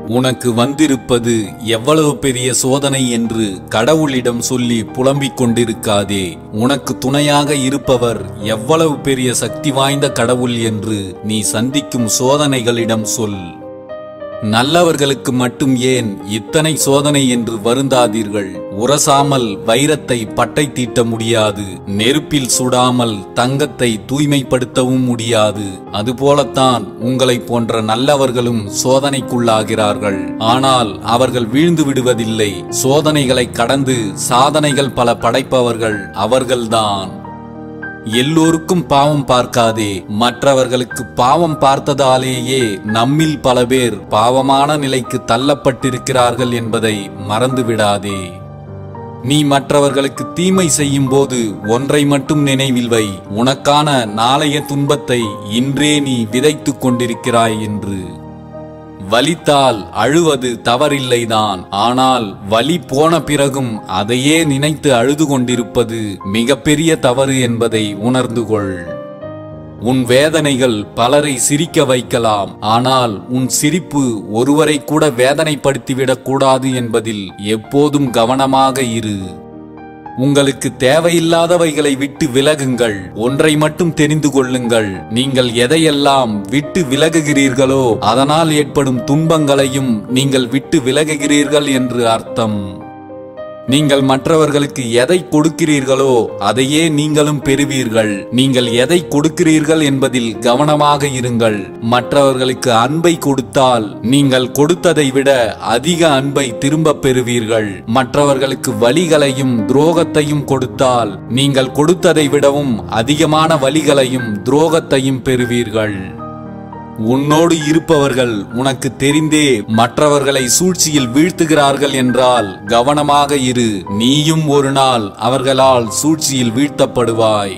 உனக்கு வந்திருப்பது எவ்வளவு பெரிய சோதனை என்று கடவுளிடம் சொல்லி புலம்பிக் கொண்டிருக்காதே உனக்கு துணையாக இருப்பவர் எவ்வளவு பெரிய சக்தி வாய்ந்த கடவுள் என்று நீ சந்திக்கும் சோதனைகளிடம் சொல் நல்லவர்களுக்கு மட்டும் ஏன் இத்தனை சோதனை என்று வருந்தாதீர்கள் உரசாமல் வைரத்தை பட்டை தீட்ட முடியாது நெருப்பில் சுடாமல் தங்கத்தை தூய்மைப்படுத்தவும் முடியாது அதுபோலத்தான் உங்களை போன்ற நல்லவர்களும் சோதனைக்குள்ளாகிறார்கள் ஆனால் அவர்கள் வீழ்ந்து விடுவதில்லை சோதனைகளை கடந்து சாதனைகள் பல படைப்பவர்கள் அவர்கள்தான் எல்லோருக்கும் பாவம் பார்க்காதே மற்றவர்களுக்கு பாவம் பார்த்ததாலேயே நம்மில் பல பேர் பாவமான நிலைக்கு தள்ளப்பட்டிருக்கிறார்கள் என்பதை மறந்துவிடாதே நீ மற்றவர்களுக்கு தீமை செய்யும் போது ஒன்றை மட்டும் நினைவில் வை உனக்கான நாளைய துன்பத்தை இன்றே நீ விதைத்துக் கொண்டிருக்கிறாய் என்று வலித்தால் அழுவது தவறில்லைதான் ஆனால் வலி போன பிறகும் அதையே நினைத்து அழுது கொண்டிருப்பது மிகப்பெரிய தவறு என்பதை உணர்ந்து கொள் உன் வேதனைகள் பலரை சிரிக்க வைக்கலாம் ஆனால் உன் சிரிப்பு ஒருவரை கூட வேதனைப்படுத்திவிடக் கூடாது என்பதில் எப்போதும் கவனமாக இரு உங்களுக்கு தேவையில்லாதவைகளை விட்டு விலகுங்கள் ஒன்றை மட்டும் தெரிந்து கொள்ளுங்கள் நீங்கள் எதையெல்லாம் விட்டு விலகுகிறீர்களோ அதனால் ஏற்படும் துன்பங்களையும் நீங்கள் விட்டு விலகுகிறீர்கள் என்று அர்த்தம் நீங்கள் மற்றவர்களுக்கு எதை கொடுக்கிறீர்களோ அதையே நீங்களும் பெறுவீர்கள் நீங்கள் எதை கொடுக்கிறீர்கள் என்பதில் கவனமாக இருங்கள் மற்றவர்களுக்கு அன்பை கொடுத்தால் நீங்கள் கொடுத்ததை விட அதிக அன்பை திரும்ப பெறுவீர்கள் மற்றவர்களுக்கு வலிகளையும் துரோகத்தையும் கொடுத்தால் நீங்கள் கொடுத்ததை விடவும் அதிகமான வலிகளையும் துரோகத்தையும் பெறுவீர்கள் உன்னோடு இருப்பவர்கள் உனக்கு தெரிந்தே மற்றவர்களை சூழ்ச்சியில் வீழ்த்துகிறார்கள் என்றால் கவனமாக இரு நீயும் ஒரு நாள் அவர்களால் சூழ்ச்சியில் வீழ்த்தப்படுவாய்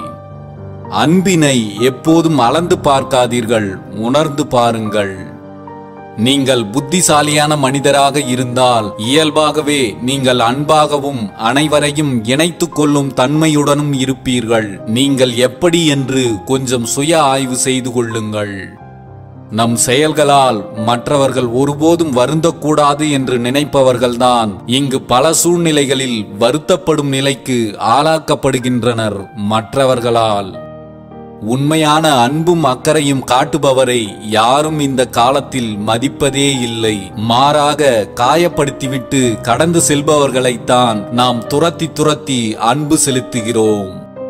அன்பினை எப்போதும் அளந்து பார்க்காதீர்கள் உணர்ந்து பாருங்கள் நீங்கள் புத்திசாலியான மனிதராக இருந்தால் இயல்பாகவே நீங்கள் அன்பாகவும் அனைவரையும் இணைத்துக் கொள்ளும் தன்மையுடனும் இருப்பீர்கள் நீங்கள் எப்படி என்று கொஞ்சம் சுய ஆய்வு செய்து கொள்ளுங்கள் நம் செயல்களால் மற்றவர்கள் ஒருபோதும் வருந்தக்கூடாது என்று நினைப்பவர்கள்தான் இங்கு பல சூழ்நிலைகளில் வருத்தப்படும் நிலைக்கு ஆளாக்கப்படுகின்றனர் மற்றவர்களால் உண்மையான அன்பும் அக்கறையும் காட்டுபவரை யாரும் இந்த காலத்தில் மதிப்பதே இல்லை மாறாக காயப்படுத்திவிட்டு கடந்து செல்பவர்களைத்தான் நாம் துரத்தி துரத்தி அன்பு செலுத்துகிறோம்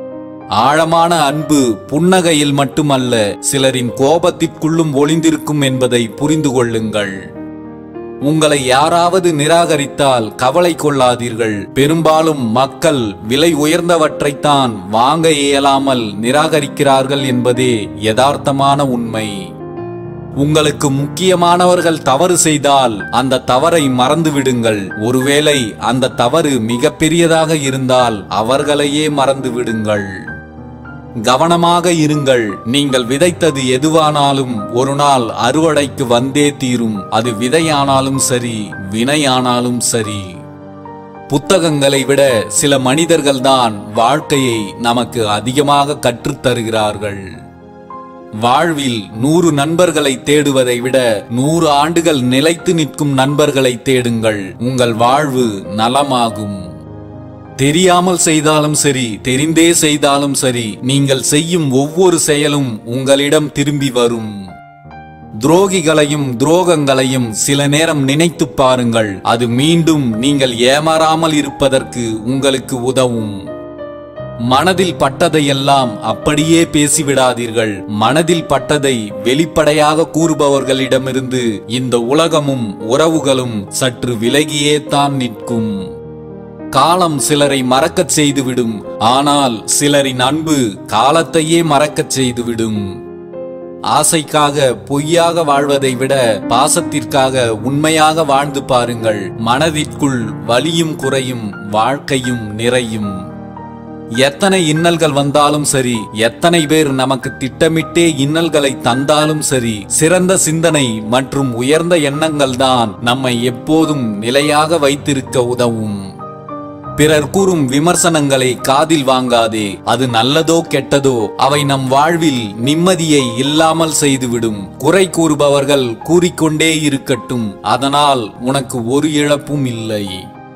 ஆழமான அன்பு புன்னகையில் மட்டுமல்ல சிலரின் கோபத்திற்குள்ளும் ஒளிந்திருக்கும் என்பதை புரிந்து கொள்ளுங்கள் உங்களை யாராவது நிராகரித்தால் கவலை கொள்ளாதீர்கள் பெரும்பாலும் மக்கள் விலை உயர்ந்தவற்றைத்தான் வாங்க இயலாமல் நிராகரிக்கிறார்கள் என்பதே யதார்த்தமான உண்மை உங்களுக்கு முக்கியமானவர்கள் தவறு செய்தால் அந்த தவறை மறந்து விடுங்கள் ஒருவேளை அந்த தவறு மிகப்பெரியதாக இருந்தால் அவர்களையே மறந்து விடுங்கள் கவனமாக இருங்கள் நீங்கள் விதைத்தது எதுவானாலும் ஒரு நாள் அறுவடைக்கு வந்தே தீரும் அது விதையானாலும் சரி வினையானாலும் சரி புத்தகங்களை விட சில மனிதர்கள்தான் வாழ்க்கையை நமக்கு அதிகமாக கற்றுத் தருகிறார்கள் வாழ்வில் நூறு நண்பர்களை தேடுவதை விட நூறு ஆண்டுகள் நிலைத்து நிற்கும் நண்பர்களை தேடுங்கள் உங்கள் வாழ்வு நலமாகும் தெரியாமல் செய்தாலும் சரி தெரிந்தே செய்தாலும் சரி நீங்கள் செய்யும் ஒவ்வொரு செயலும் உங்களிடம் திரும்பி வரும் துரோகிகளையும் துரோகங்களையும் சில நேரம் நினைத்து பாருங்கள் அது மீண்டும் நீங்கள் ஏமாறாமல் இருப்பதற்கு உங்களுக்கு உதவும் மனதில் பட்டதையெல்லாம் அப்படியே பேசிவிடாதீர்கள் மனதில் பட்டதை வெளிப்படையாக கூறுபவர்களிடமிருந்து இந்த உலகமும் உறவுகளும் சற்று விலகியே தான் நிற்கும் காலம் சிலரை மறக்கச் செய்துவிடும் ஆனால் சிலரின் அன்பு காலத்தையே மறக்கச் செய்துவிடும் ஆசைக்காக பொய்யாக வாழ்வதை விட பாசத்திற்காக உண்மையாக வாழ்ந்து பாருங்கள் மனதிற்குள் வலியும் குறையும் வாழ்க்கையும் நிறையும் எத்தனை இன்னல்கள் வந்தாலும் சரி எத்தனை பேர் நமக்கு திட்டமிட்டே இன்னல்களை தந்தாலும் சரி சிறந்த சிந்தனை மற்றும் உயர்ந்த எண்ணங்கள் தான் நம்மை எப்போதும் நிலையாக வைத்திருக்க உதவும் பிறர் கூறும் விமர்சனங்களை காதில் வாங்காதே அது நல்லதோ கெட்டதோ அவை நம் வாழ்வில் நிம்மதியை இல்லாமல் செய்துவிடும் குறை கூறுபவர்கள் கூறிக்கொண்டே இருக்கட்டும் அதனால் உனக்கு ஒரு இழப்பும் இல்லை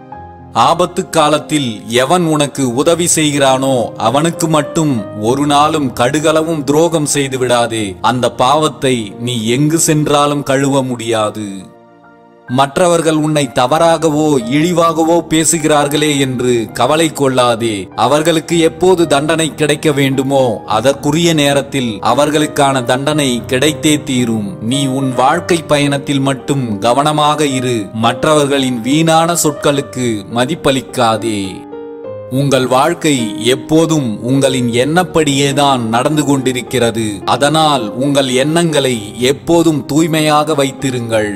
ஆபத்து காலத்தில் எவன் உனக்கு உதவி செய்கிறானோ அவனுக்கு மட்டும் ஒரு நாளும் கடுகளவும் துரோகம் செய்து விடாதே அந்த பாவத்தை நீ எங்கு சென்றாலும் கழுவ முடியாது மற்றவர்கள் உன்னை தவறாகவோ இழிவாகவோ பேசுகிறார்களே என்று கவலை கொள்ளாதே அவர்களுக்கு எப்போது தண்டனை கிடைக்க வேண்டுமோ அதற்குரிய நேரத்தில் அவர்களுக்கான தண்டனை கிடைத்தே தீரும் நீ உன் வாழ்க்கை பயணத்தில் மட்டும் கவனமாக இரு மற்றவர்களின் வீணான சொற்களுக்கு மதிப்பளிக்காதே உங்கள் வாழ்க்கை எப்போதும் உங்களின் எண்ணப்படியேதான் நடந்து கொண்டிருக்கிறது அதனால் உங்கள் எண்ணங்களை எப்போதும் தூய்மையாக வைத்திருங்கள்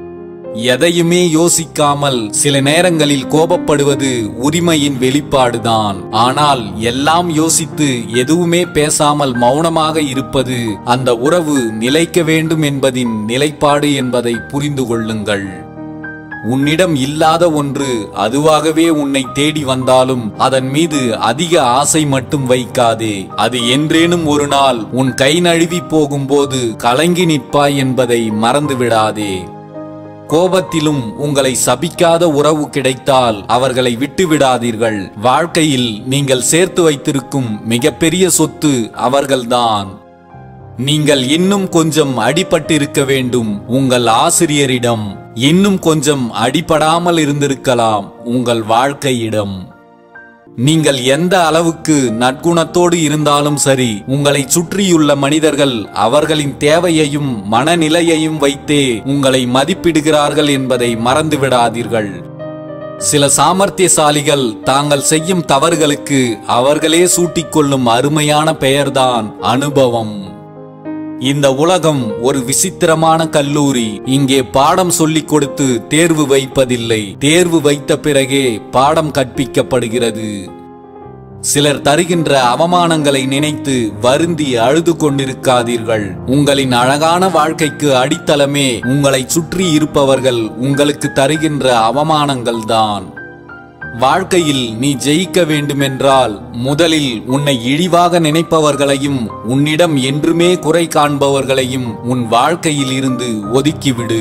எதையுமே யோசிக்காமல் சில நேரங்களில் கோபப்படுவது உரிமையின் வெளிப்பாடுதான் ஆனால் எல்லாம் யோசித்து எதுவுமே பேசாமல் மௌனமாக இருப்பது அந்த உறவு நிலைக்க வேண்டும் என்பதின் நிலைப்பாடு என்பதை புரிந்து கொள்ளுங்கள் உன்னிடம் இல்லாத ஒன்று அதுவாகவே உன்னை தேடி வந்தாலும் அதன் மீது அதிக ஆசை மட்டும் வைக்காதே அது என்றேனும் ஒரு நாள் உன் கை நழுவி போகும்போது கலங்கி நிற்பாய் என்பதை மறந்து விடாதே கோபத்திலும் உங்களை சபிக்காத உறவு கிடைத்தால் அவர்களை விட்டு விடாதீர்கள் வாழ்க்கையில் நீங்கள் சேர்த்து வைத்திருக்கும் மிகப்பெரிய சொத்து அவர்கள்தான் நீங்கள் இன்னும் கொஞ்சம் அடிபட்டிருக்க வேண்டும் உங்கள் ஆசிரியரிடம் இன்னும் கொஞ்சம் அடிபடாமல் இருந்திருக்கலாம் உங்கள் வாழ்க்கையிடம் நீங்கள் எந்த அளவுக்கு நற்குணத்தோடு இருந்தாலும் சரி உங்களை சுற்றியுள்ள மனிதர்கள் அவர்களின் தேவையையும் மனநிலையையும் வைத்தே உங்களை மதிப்பிடுகிறார்கள் என்பதை மறந்துவிடாதீர்கள் சில சாமர்த்தியசாலிகள் தாங்கள் செய்யும் தவறுகளுக்கு அவர்களே சூட்டிக்கொள்ளும் அருமையான பெயர்தான் அனுபவம் இந்த உலகம் ஒரு விசித்திரமான கல்லூரி இங்கே பாடம் சொல்லிக் கொடுத்து தேர்வு வைப்பதில்லை தேர்வு வைத்த பிறகே பாடம் கற்பிக்கப்படுகிறது சிலர் தருகின்ற அவமானங்களை நினைத்து வருந்தி அழுது கொண்டிருக்காதீர்கள் உங்களின் அழகான வாழ்க்கைக்கு அடித்தளமே உங்களை சுற்றி இருப்பவர்கள் உங்களுக்கு தருகின்ற அவமானங்கள்தான் வாழ்க்கையில் நீ ஜெயிக்க வேண்டுமென்றால் முதலில் உன்னை இழிவாக நினைப்பவர்களையும் உன்னிடம் என்றுமே குறை காண்பவர்களையும் உன் வாழ்க்கையில் இருந்து ஒதுக்கிவிடு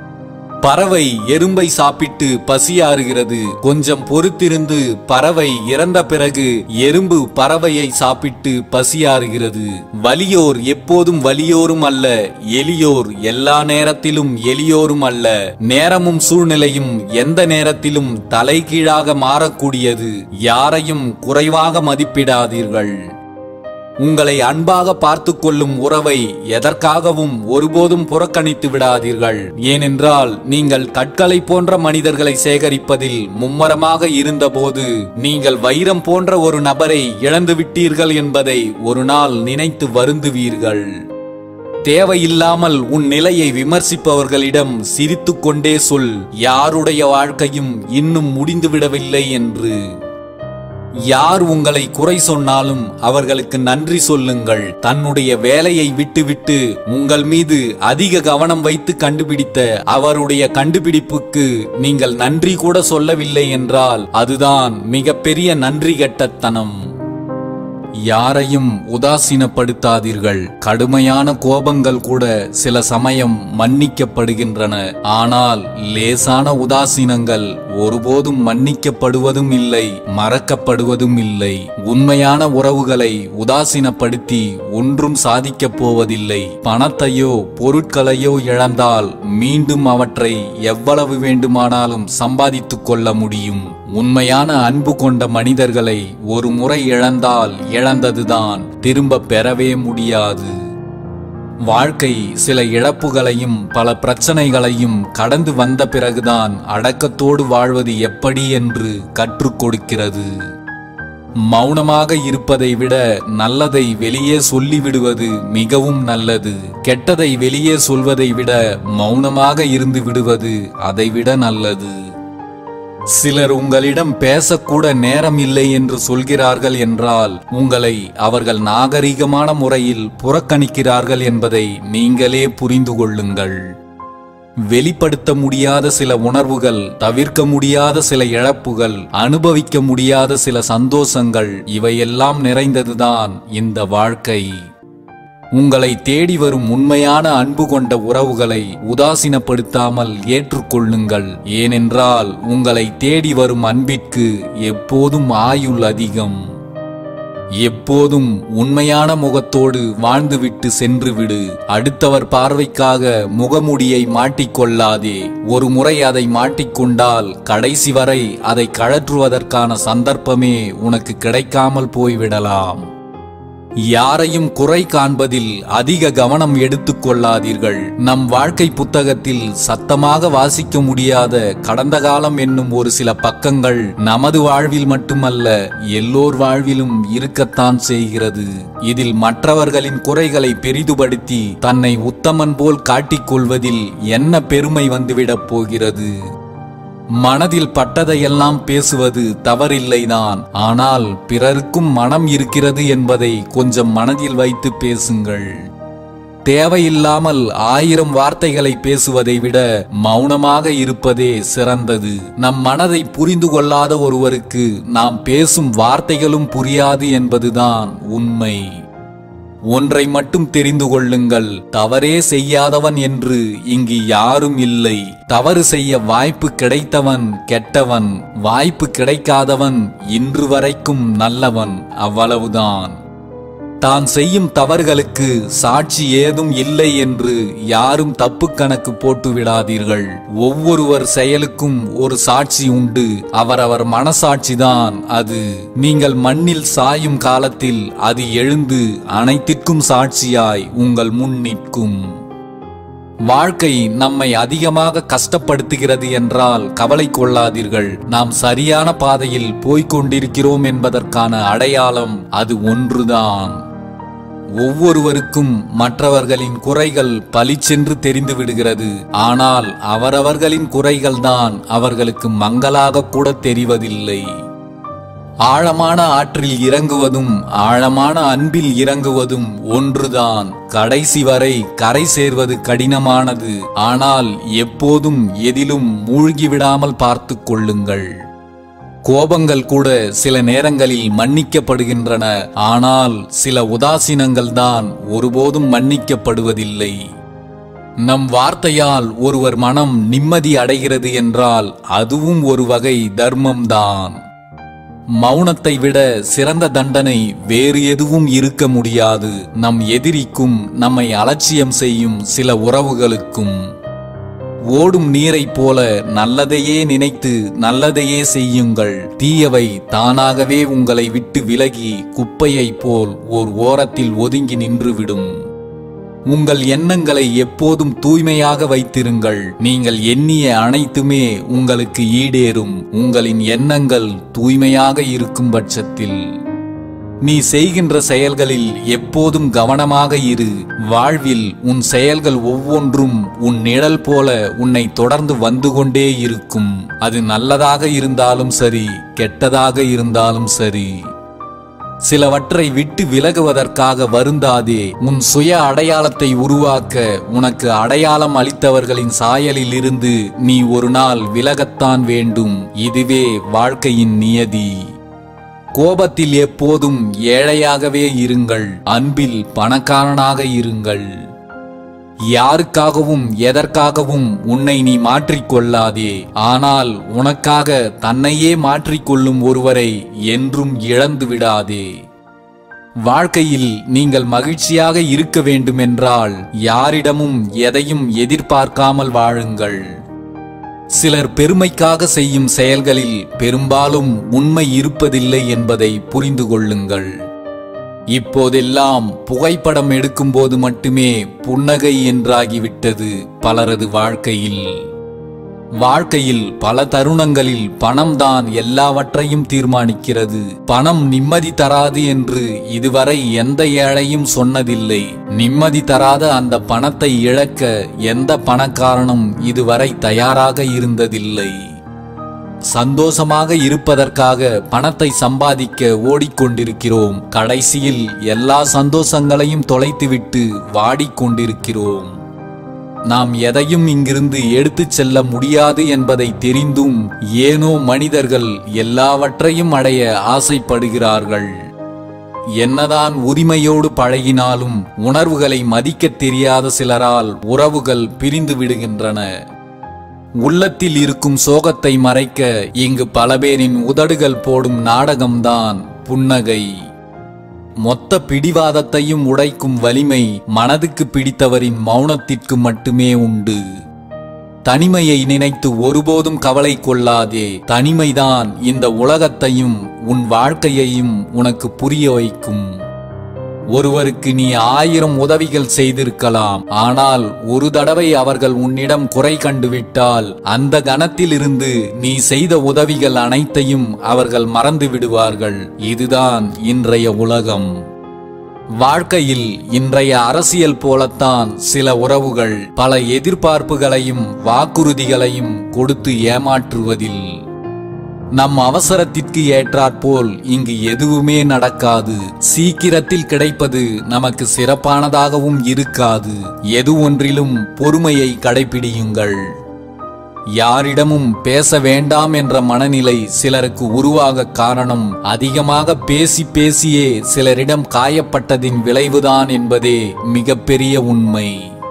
பறவை எறும்பை சாப்பிட்டு பசியாறுகிறது கொஞ்சம் பொறுத்திருந்து பறவை இறந்த பிறகு எறும்பு பறவையை சாப்பிட்டு பசியாறுகிறது வலியோர் எப்போதும் வலியோரும் அல்ல எளியோர் எல்லா நேரத்திலும் எளியோரும் அல்ல நேரமும் சூழ்நிலையும் எந்த நேரத்திலும் தலைகீழாக மாறக்கூடியது யாரையும் குறைவாக மதிப்பிடாதீர்கள் உங்களை அன்பாக பார்த்து கொள்ளும் உறவை எதற்காகவும் ஒருபோதும் புறக்கணித்து விடாதீர்கள் ஏனென்றால் நீங்கள் கற்களை போன்ற மனிதர்களை சேகரிப்பதில் மும்மரமாக இருந்தபோது நீங்கள் வைரம் போன்ற ஒரு நபரை இழந்து விட்டீர்கள் என்பதை ஒரு நாள் நினைத்து வருந்துவீர்கள் தேவையில்லாமல் உன் நிலையை விமர்சிப்பவர்களிடம் சிரித்துக் கொண்டே சொல் யாருடைய வாழ்க்கையும் இன்னும் முடிந்துவிடவில்லை என்று யார் உங்களை குறை சொன்னாலும் அவர்களுக்கு நன்றி சொல்லுங்கள் தன்னுடைய வேலையை விட்டுவிட்டு உங்கள் மீது அதிக கவனம் வைத்து கண்டுபிடித்த அவருடைய கண்டுபிடிப்புக்கு நீங்கள் நன்றி கூட சொல்லவில்லை என்றால் அதுதான் மிகப்பெரிய நன்றி கெட்டத்தனம் யாரையும் உதாசீனப்படுத்தாதீர்கள் கடுமையான கோபங்கள் கூட சில சமயம் மன்னிக்கப்படுகின்றன ஆனால் லேசான உதாசீனங்கள் ஒருபோதும் மன்னிக்கப்படுவதும் இல்லை மறக்கப்படுவதும் இல்லை உண்மையான உறவுகளை உதாசீனப்படுத்தி ஒன்றும் சாதிக்கப் போவதில்லை பணத்தையோ பொருட்களையோ இழந்தால் மீண்டும் அவற்றை எவ்வளவு வேண்டுமானாலும் சம்பாதித்துக் கொள்ள முடியும் உண்மையான அன்பு கொண்ட மனிதர்களை ஒரு முறை இழந்தால் இழந்ததுதான் திரும்ப பெறவே முடியாது வாழ்க்கை சில இழப்புகளையும் பல பிரச்சனைகளையும் கடந்து வந்த பிறகுதான் அடக்கத்தோடு வாழ்வது எப்படி என்று கற்றுக் கொடுக்கிறது மௌனமாக இருப்பதை விட நல்லதை வெளியே சொல்லிவிடுவது மிகவும் நல்லது கெட்டதை வெளியே சொல்வதை விட மௌனமாக இருந்து விடுவது அதைவிட நல்லது சிலர் உங்களிடம் பேசக்கூட நேரம் இல்லை என்று சொல்கிறார்கள் என்றால் உங்களை அவர்கள் நாகரிகமான முறையில் புறக்கணிக்கிறார்கள் என்பதை நீங்களே புரிந்து கொள்ளுங்கள் வெளிப்படுத்த முடியாத சில உணர்வுகள் தவிர்க்க முடியாத சில இழப்புகள் அனுபவிக்க முடியாத சில சந்தோஷங்கள் இவையெல்லாம் நிறைந்ததுதான் இந்த வாழ்க்கை உங்களை தேடி வரும் உண்மையான அன்பு கொண்ட உறவுகளை உதாசீனப்படுத்தாமல் ஏற்றுக்கொள்ளுங்கள் ஏனென்றால் உங்களை தேடி வரும் அன்பிற்கு எப்போதும் ஆயுள் அதிகம் எப்போதும் உண்மையான முகத்தோடு வாழ்ந்துவிட்டு சென்றுவிடு அடுத்தவர் பார்வைக்காக முகமுடியை மாட்டிக்கொள்ளாதே ஒரு முறை அதை மாட்டிக்கொண்டால் கடைசி வரை அதை கழற்றுவதற்கான சந்தர்ப்பமே உனக்கு கிடைக்காமல் போய்விடலாம் யாரையும் குறை காண்பதில் அதிக கவனம் எடுத்துக் கொள்ளாதீர்கள் நம் வாழ்க்கை புத்தகத்தில் சத்தமாக வாசிக்க முடியாத கடந்த காலம் என்னும் ஒரு சில பக்கங்கள் நமது வாழ்வில் மட்டுமல்ல எல்லோர் வாழ்விலும் இருக்கத்தான் செய்கிறது இதில் மற்றவர்களின் குறைகளை பெரிதுபடுத்தி தன்னை உத்தமன் போல் காட்டிக்கொள்வதில் என்ன பெருமை வந்துவிடப் போகிறது மனதில் பட்டதையெல்லாம் பேசுவது தவறில்லைதான் ஆனால் பிறருக்கும் மனம் இருக்கிறது என்பதை கொஞ்சம் மனதில் வைத்து பேசுங்கள் தேவையில்லாமல் ஆயிரம் வார்த்தைகளை பேசுவதை விட மௌனமாக இருப்பதே சிறந்தது நம் மனதை புரிந்து கொள்ளாத ஒருவருக்கு நாம் பேசும் வார்த்தைகளும் புரியாது என்பதுதான் உண்மை ஒன்றை மட்டும் தெரிந்து கொள்ளுங்கள் தவறே செய்யாதவன் என்று இங்கு யாரும் இல்லை தவறு செய்ய வாய்ப்பு கிடைத்தவன் கெட்டவன் வாய்ப்பு கிடைக்காதவன் இன்று வரைக்கும் நல்லவன் அவ்வளவுதான் தான் செய்யும் தவறுகளுக்கு சாட்சி ஏதும் இல்லை என்று யாரும் தப்பு கணக்கு போட்டு விடாதீர்கள் ஒவ்வொருவர் செயலுக்கும் ஒரு சாட்சி உண்டு அவரவர் மனசாட்சிதான் அது நீங்கள் மண்ணில் சாயும் காலத்தில் அது எழுந்து அனைத்திற்கும் சாட்சியாய் உங்கள் முன் நிற்கும் வாழ்க்கை நம்மை அதிகமாக கஷ்டப்படுத்துகிறது என்றால் கவலை கொள்ளாதீர்கள் நாம் சரியான பாதையில் போய்க் கொண்டிருக்கிறோம் என்பதற்கான அடையாளம் அது ஒன்றுதான் ஒவ்வொருவருக்கும் மற்றவர்களின் குறைகள் பளிச்சென்று தெரிந்து விடுகிறது ஆனால் அவரவர்களின் குறைகள்தான் அவர்களுக்கு மங்களாக கூட தெரிவதில்லை ஆழமான ஆற்றில் இறங்குவதும் ஆழமான அன்பில் இறங்குவதும் ஒன்றுதான் கடைசி வரை கரை சேர்வது கடினமானது ஆனால் எப்போதும் எதிலும் மூழ்கிவிடாமல் பார்த்துக் கொள்ளுங்கள் கோபங்கள் கூட சில நேரங்களில் மன்னிக்கப்படுகின்றன ஆனால் சில உதாசீனங்கள் தான் ஒருபோதும் மன்னிக்கப்படுவதில்லை நம் வார்த்தையால் ஒருவர் மனம் நிம்மதி அடைகிறது என்றால் அதுவும் ஒரு வகை தர்மம்தான் மௌனத்தை விட சிறந்த தண்டனை வேறு எதுவும் இருக்க முடியாது நம் எதிரிக்கும் நம்மை அலட்சியம் செய்யும் சில உறவுகளுக்கும் ஓடும் நீரைப் போல நல்லதையே நினைத்து நல்லதையே செய்யுங்கள் தீயவை தானாகவே உங்களை விட்டு விலகி குப்பையைப் போல் ஓர் ஓரத்தில் ஒதுங்கி நின்றுவிடும் உங்கள் எண்ணங்களை எப்போதும் தூய்மையாக வைத்திருங்கள் நீங்கள் எண்ணிய அனைத்துமே உங்களுக்கு ஈடேறும் உங்களின் எண்ணங்கள் தூய்மையாக இருக்கும் பட்சத்தில் நீ செய்கின்ற செயல்களில் எப்போதும் கவனமாக இரு வாழ்வில் உன் செயல்கள் ஒவ்வொன்றும் உன் நிழல் போல உன்னை தொடர்ந்து வந்து கொண்டே இருக்கும் அது நல்லதாக இருந்தாலும் சரி கெட்டதாக இருந்தாலும் சரி சிலவற்றை விட்டு விலகுவதற்காக வருந்தாதே உன் சுய அடையாளத்தை உருவாக்க உனக்கு அடையாளம் அளித்தவர்களின் சாயலில் இருந்து நீ ஒரு நாள் விலகத்தான் வேண்டும் இதுவே வாழ்க்கையின் நியதி கோபத்தில் எப்போதும் ஏழையாகவே இருங்கள் அன்பில் பணக்காரனாக இருங்கள் யாருக்காகவும் எதற்காகவும் உன்னை நீ மாற்றிக்கொள்ளாதே ஆனால் உனக்காக தன்னையே மாற்றிக்கொள்ளும் ஒருவரை என்றும் இழந்து விடாதே வாழ்க்கையில் நீங்கள் மகிழ்ச்சியாக இருக்க வேண்டுமென்றால் யாரிடமும் எதையும் எதிர்பார்க்காமல் வாழுங்கள் சிலர் பெருமைக்காக செய்யும் செயல்களில் பெரும்பாலும் உண்மை இருப்பதில்லை என்பதை புரிந்து கொள்ளுங்கள் இப்போதெல்லாம் புகைப்படம் எடுக்கும்போது மட்டுமே புன்னகை என்றாகிவிட்டது பலரது வாழ்க்கையில் வாழ்க்கையில் பல தருணங்களில் பணம்தான் எல்லாவற்றையும் தீர்மானிக்கிறது பணம் நிம்மதி தராது என்று இதுவரை எந்த ஏழையும் சொன்னதில்லை நிம்மதி தராத அந்த பணத்தை இழக்க எந்த பணக்காரனும் இதுவரை தயாராக இருந்ததில்லை சந்தோஷமாக இருப்பதற்காக பணத்தை சம்பாதிக்க ஓடிக்கொண்டிருக்கிறோம் கடைசியில் எல்லா சந்தோஷங்களையும் தொலைத்துவிட்டு வாடிக்கொண்டிருக்கிறோம் நாம் எதையும் இங்கிருந்து எடுத்துச் செல்ல முடியாது என்பதை தெரிந்தும் ஏனோ மனிதர்கள் எல்லாவற்றையும் அடைய ஆசைப்படுகிறார்கள் என்னதான் உரிமையோடு பழகினாலும் உணர்வுகளை மதிக்கத் தெரியாத சிலரால் உறவுகள் பிரிந்து விடுகின்றன உள்ளத்தில் இருக்கும் சோகத்தை மறைக்க இங்கு பல பேரின் உதடுகள் போடும் நாடகம்தான் புன்னகை மொத்த பிடிவாதத்தையும் உடைக்கும் வலிமை மனதுக்கு பிடித்தவரின் மௌனத்திற்கு மட்டுமே உண்டு தனிமையை நினைத்து ஒருபோதும் கவலை கொள்ளாதே தனிமைதான் இந்த உலகத்தையும் உன் வாழ்க்கையையும் உனக்கு புரிய வைக்கும் ஒருவருக்கு நீ ஆயிரம் உதவிகள் செய்திருக்கலாம் ஆனால் ஒரு தடவை அவர்கள் உன்னிடம் குறை கண்டுவிட்டால் அந்த கணத்திலிருந்து நீ செய்த உதவிகள் அனைத்தையும் அவர்கள் மறந்து விடுவார்கள் இதுதான் இன்றைய உலகம் வாழ்க்கையில் இன்றைய அரசியல் போலத்தான் சில உறவுகள் பல எதிர்பார்ப்புகளையும் வாக்குறுதிகளையும் கொடுத்து ஏமாற்றுவதில் நம் அவசரத்திற்கு ஏற்றாற்போல் இங்கு எதுவுமே நடக்காது சீக்கிரத்தில் கிடைப்பது நமக்கு சிறப்பானதாகவும் இருக்காது எது ஒன்றிலும் பொறுமையை கடைபிடியுங்கள் யாரிடமும் பேச வேண்டாம் என்ற மனநிலை சிலருக்கு உருவாக காரணம் அதிகமாக பேசி பேசியே சிலரிடம் காயப்பட்டதின் விளைவுதான் என்பதே மிகப்பெரிய உண்மை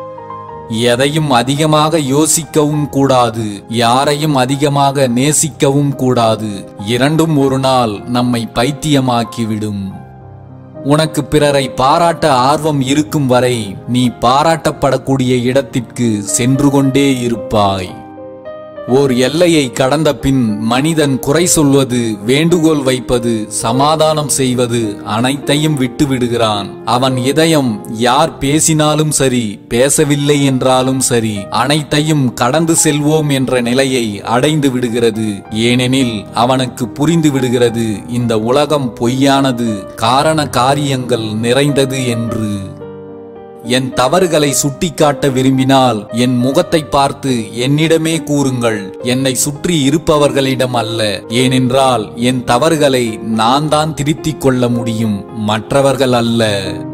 எதையும் அதிகமாக யோசிக்கவும் கூடாது யாரையும் அதிகமாக நேசிக்கவும் கூடாது இரண்டும் ஒரு நாள் நம்மை பைத்தியமாக்கிவிடும் உனக்கு பிறரை பாராட்ட ஆர்வம் இருக்கும் வரை நீ பாராட்டப்படக்கூடிய இடத்திற்கு சென்று கொண்டே இருப்பாய் ஓர் எல்லையை கடந்த பின் மனிதன் குறை சொல்வது வேண்டுகோள் வைப்பது சமாதானம் செய்வது அனைத்தையும் விட்டு விடுகிறான் அவன் இதயம் யார் பேசினாலும் சரி பேசவில்லை என்றாலும் சரி அனைத்தையும் கடந்து செல்வோம் என்ற நிலையை அடைந்து விடுகிறது ஏனெனில் அவனுக்கு புரிந்து விடுகிறது இந்த உலகம் பொய்யானது காரண காரியங்கள் நிறைந்தது என்று என் தவறுகளை சுட்டிக்காட்ட விரும்பினால் என் முகத்தை பார்த்து என்னிடமே கூறுங்கள் என்னை சுற்றி இருப்பவர்களிடம் அல்ல ஏனென்றால் என் தவறுகளை நான் தான் திருத்திக் கொள்ள முடியும் மற்றவர்கள் அல்ல